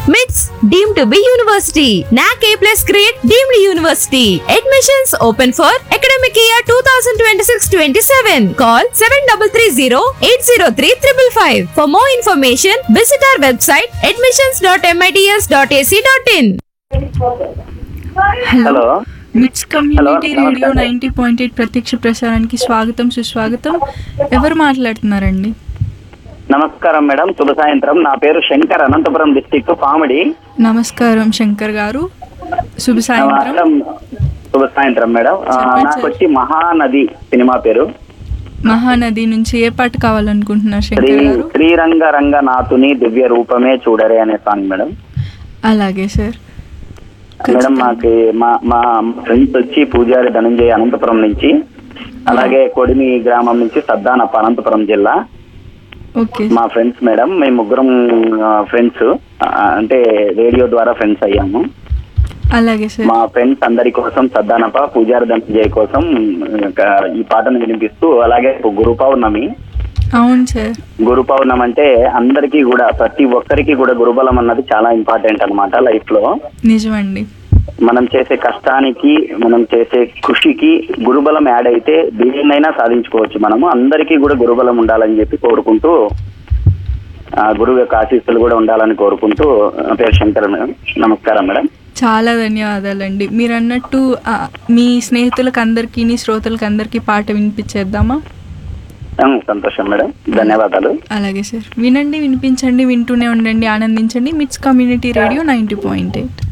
MITS deemed to be university. NAC A plus grade deemed university. Admissions open for academic year 2026-27. Call 7330-803-555. For more information, visit our website admissions.mits.ac.in. Hello MITS community hello, radio నమస్తే. Ninety point eight ప్రత్యక్ష ప్రసారానికి స్వాగతం సుస్వాగతం ఎవరు మాట్లాడుతున్నారండి నమస్కారం madam శుభ సాయంత్రం నా పేరు శంకర్ అనంతపురం డిస్టిక్ పామిడి నమస్కారం శంకర్ గారు శుభ సాయంత్రం మేడం శుభ సాయంత్రం మేడం ఆ, చెప్పండి నాకు సార్. వచ్చి మహానది సినిమా పేరు మహానది నుంచి ఏ పాట కావాలనుకుంటున్నారు శ్రీ శంకర్ గారు శ్రీరంగ రంగనాథుని దివ్య రూపమే చూడరే అనే సాంగ్ మేడం అలాగే సార్ మేడం మాకు మా మా ఫ్రెండ్స్ వచ్చి పూజారి ధనంజయ అనంతపురం నుంచి అలాగే కొడిమి గ్రామం నుంచి సద్దానప్ప అనంతపురం జిల్లా ఓకే మా ఫ్రెండ్స్ మేడం మేము ముగ్గురం ఫ్రెండ్స్ అంటే రేడియో ద్వారా ఫ్రెండ్స్ అయ్యాము అలాగే సార్ మా ఫ్రెండ్స్ అందరి కోసం సద్దానప పూజారి ధనంజయ్ కోసం ఒక ఈ పాటను వినిపిస్తూ అలాగే గురు పౌర్ణమి అవును సార్ గురు పౌర్ణమి అంటే అందరికీ కూడా ప్రతి ఒక్కరికి కూడా గురుబలం అన్నది చాలా ఇంపార్టెంట్ అన్నమాట లైఫ్ లో నిజమండి మనం చేసే కష్టానికి మనం చేసే కృషికి గురుబలం యాడ్ అయితే దేన్నైనా సాధించుకోవచ్చు మనము అందరికీ కూడా గురుబలం ఉండాలని చెప్పి కోరుకుంటూ ఆ గురువు యొక్క ఆశీస్సులు కూడా ఉండాలని కోరుకుంటూ నా పేరు శంకర్ మేడం నమస్కారం మేడం చాలా ధన్యవాదాలండి మీరు అన్నట్టు ఆ, మీ స్నేహితులకు అందరికీ శ్రోతలకు అందరికీ పాట వినిపించేద్దామా ఆ, సంతోషం మేడం ధన్యవాదాలు అలాగే సార్ వినండి వినిపించండి వింటూనే ఉండండి ఆనందించండి MITS community radio ninety point eight